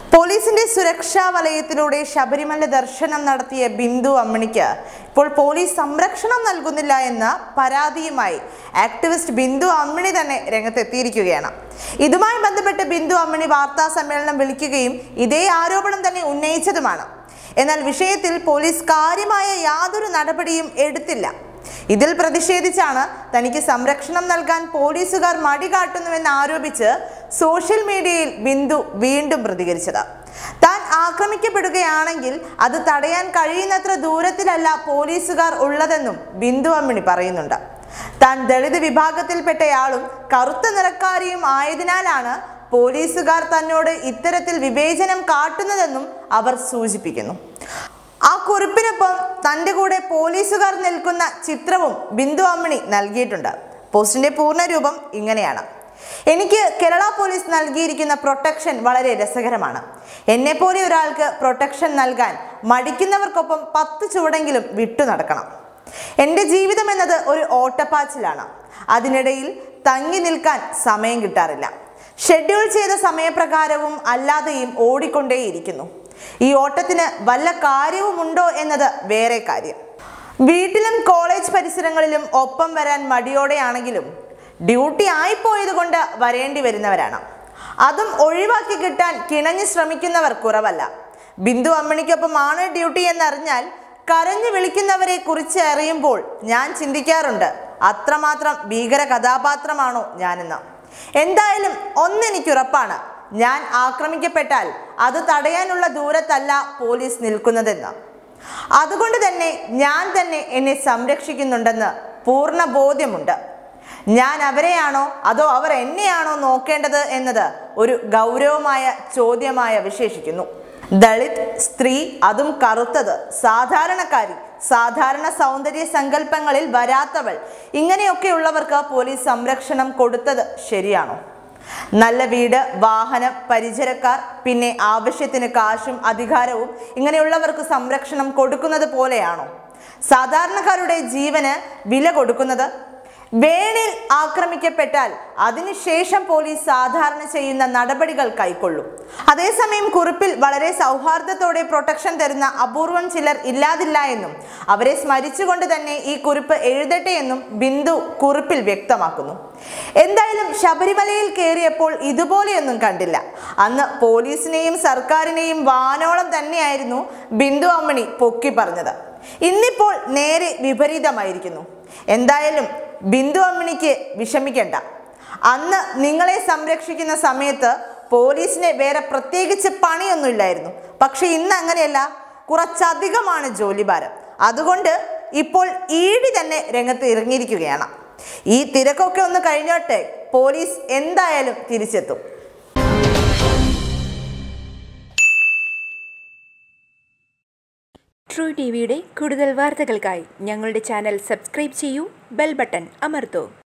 പോലീസിന്റെ സുരക്ഷാ വലയത്തിലൂടെ ശബരിമല ദർശനം നടത്തിയ ബിന്ദു അമ്മണിക്ക് ഇപ്പോൾ പോലീസ് സംരക്ഷണം നൽകുന്നില്ല എന്ന പരാതിയുമായി ആക്ടിവിസ്റ്റ് ബിന്ദു അമ്മിണി തന്നെ രംഗത്തെത്തിയിരിക്കുകയാണ് ഇതുമായി ബന്ധപ്പെട്ട് ബിന്ദു അമ്മിണി വാർത്താ സമ്മേളനം വിളിക്കുകയും ഇതേ ആരോപണം തന്നെ ഉന്നയിച്ചതുമാണ് എന്നാൽ വിഷയത്തിൽ പോലീസ് കാര്യമായ യാതൊരു നടപടിയും എടുത്തില്ല ഇതിൽ പ്രതിഷേധിച്ചാണ് തനിക്ക് സംരക്ഷണം നൽകാൻ പോലീസുകാർ മടി കാട്ടുന്നുവെന്ന് ആരോപിച്ച് സോഷ്യൽ മീഡിയയിൽ ബിന്ദു വീണ്ടും പ്രതികരിച്ചത് താൻ ആക്രമിക്കപ്പെടുകയാണെങ്കിൽ അത് തടയാൻ കഴിയുന്നത്ര ദൂരത്തിലല്ല പോലീസുകാർ ഉള്ളതെന്നും ബിന്ദു അമ്മിണി പറയുന്നുണ്ട് താൻ ദളിത് വിഭാഗത്തിൽപ്പെട്ടയാളും കറുത്ത നിറക്കാരിയും ആയതിനാലാണ് പോലീസുകാർ തന്നോട് ഇത്തരത്തിൽ വിവേചനം കാട്ടുന്നതെന്നും അവർ സൂചിപ്പിക്കുന്നു ആ കുറിപ്പിനൊപ്പം തന്റെ കൂടെ പോലീസുകാർ നിൽക്കുന്ന ചിത്രവും ബിന്ദു അമ്മിണി നൽകിയിട്ടുണ്ട് പോസ്റ്റിന്റെ പൂർണ്ണരൂപം ഇങ്ങനെയാണ് എനിക്ക് കേരള പോലീസ് നൽകിയിരിക്കുന്ന പ്രൊട്ടക്ഷൻ വളരെ രസകരമാണ് എന്നെ പോലെ ഒരാൾക്ക് പ്രൊട്ടക്ഷൻ നൽകാൻ മടിക്കുന്നവർക്കൊപ്പം പത്ത് ചുവടെങ്കിലും വിട്ടു നടക്കണം എൻ്റെ ജീവിതം എന്നത് ഒരു ഓട്ടപ്പാച്ചിലാണ് അതിനിടയിൽ തങ്ങി നിൽക്കാൻ സമയം കിട്ടാറില്ല ഷെഡ്യൂൾ ചെയ്ത സമയപ്രകാരവും അല്ലാതെയും ഓടിക്കൊണ്ടേയിരിക്കുന്നു ഈ ഓട്ടത്തിന് വല്ല കാര്യവുമുണ്ടോ എന്നത് വേറെ കാര്യം വീട്ടിലും കോളേജ് പരിസരങ്ങളിലും ഒപ്പം വരാൻ മടിയോടെയാണെങ്കിലും ഡ്യൂട്ടി ആയിപ്പോയത് കൊണ്ട് വരേണ്ടി വരുന്നവരാണ് അതും ഒഴിവാക്കി കിട്ടാൻ കിണഞ്ഞു ശ്രമിക്കുന്നവർ കുറവല്ല ബിന്ദു അമ്മണിക്കൊപ്പമാണ് ഡ്യൂട്ടി എന്നറിഞ്ഞാൽ കരഞ്ഞു വിളിക്കുന്നവരെ കുറിച്ച് അറിയുമ്പോൾ ഞാൻ ചിന്തിക്കാറുണ്ട് അത്രമാത്രം ഭീകര കഥാപാത്രമാണോ ഞാനെന്ന് എന്തായാലും ഒന്നെനിക്കുറപ്പാണ് ഞാൻ ആക്രമിക്കപ്പെട്ടാൽ അത് തടയാനുള്ള ദൂരത്തല്ല പോലീസ് നിൽക്കുന്നതെന്ന് അതുകൊണ്ട് തന്നെ ഞാൻ തന്നെ എന്നെ സംരക്ഷിക്കുന്നുണ്ടെന്ന് പൂർണ്ണ ബോധ്യമുണ്ട് ഞാൻ അവരെയാണോ അതോ അവർ എന്നെയാണോ നോക്കേണ്ടത് എന്നത് ഒരു ഗൗരവമായ ചോദ്യമായ വിശേഷിക്കുന്നു ദളിത് സ്ത്രീ അതും കറുത്തത് സാധാരണക്കാരി സാധാരണ സൗന്ദര്യ സങ്കല്പങ്ങളിൽ വരാത്തവൾ ഇങ്ങനെയൊക്കെയുള്ളവർക്ക് പോലീസ് സംരക്ഷണം കൊടുത്തത് ശരിയാണോ നല്ല വീട് വാഹനം പരിചരക്കാർ പിന്നെ ആവശ്യത്തിന് കാശും അധികാരവും ഇങ്ങനെയുള്ളവർക്ക് സംരക്ഷണം കൊടുക്കുന്നത് പോലെയാണോ സാധാരണക്കാരുടെ ജീവന് വില കൊടുക്കുന്നത് വേണിൽ ആക്രമിക്കപ്പെട്ടാൽ അതിനുശേഷം പോലീസ് സാധാരണ ചെയ്യുന്ന നടപടികൾ കൈക്കൊള്ളും അതേസമയം കുറിപ്പിൽ വളരെ സൗഹാർദ്ദത്തോടെ പ്രൊട്ടക്ഷൻ തരുന്ന അപൂർവം ചിലർ ഇല്ലാതില്ല എന്നും അവരെ സ്മരിച്ചുകൊണ്ട് തന്നെ ഈ കുറിപ്പ് എഴുതട്ടെ എന്നും ബിന്ദു കുറിപ്പിൽ വ്യക്തമാക്കുന്നു എന്തായാലും ശബരിമലയിൽ കയറിയപ്പോൾ ഇതുപോലെയൊന്നും കണ്ടില്ല അന്ന് പോലീസിനെയും സർക്കാരിനെയും വാനോളം തന്നെയായിരുന്നു ബിന്ദു അമ്മണി പൊക്കി പറഞ്ഞത് ഇന്നിപ്പോൾ നേരെ വിപരീതമായിരിക്കുന്നു എന്തായാലും ബിന്ദു അമ്മിണിക്ക് വിഷമിക്കണ്ട അന്ന് നിങ്ങളെ സംരക്ഷിക്കുന്ന സമയത്ത് പോലീസിന് വേറെ പ്രത്യേകിച്ച് പണിയൊന്നുമില്ലായിരുന്നു പക്ഷെ ഇന്ന് അങ്ങനെയല്ല കുറച്ചധികമാണ് ജോലിഭാരം അതുകൊണ്ട് ഇപ്പോൾ ഈടി തന്നെ രംഗത്ത് ഇറങ്ങിയിരിക്കുകയാണ് ഈ തിരക്കൊക്കെ ഒന്ന് കഴിഞ്ഞോട്ടെ പോലീസ് എന്തായാലും തിരിച്ചെത്തും ട്രൂ ടി വിയുടെ കൂടുതൽ വാർത്തകൾക്കായി ഞങ്ങളുടെ ചാനൽ സബ്സ്ക്രൈബ് ചെയ്യൂ ബെൽ ബട്ടൺ അമർത്തൂ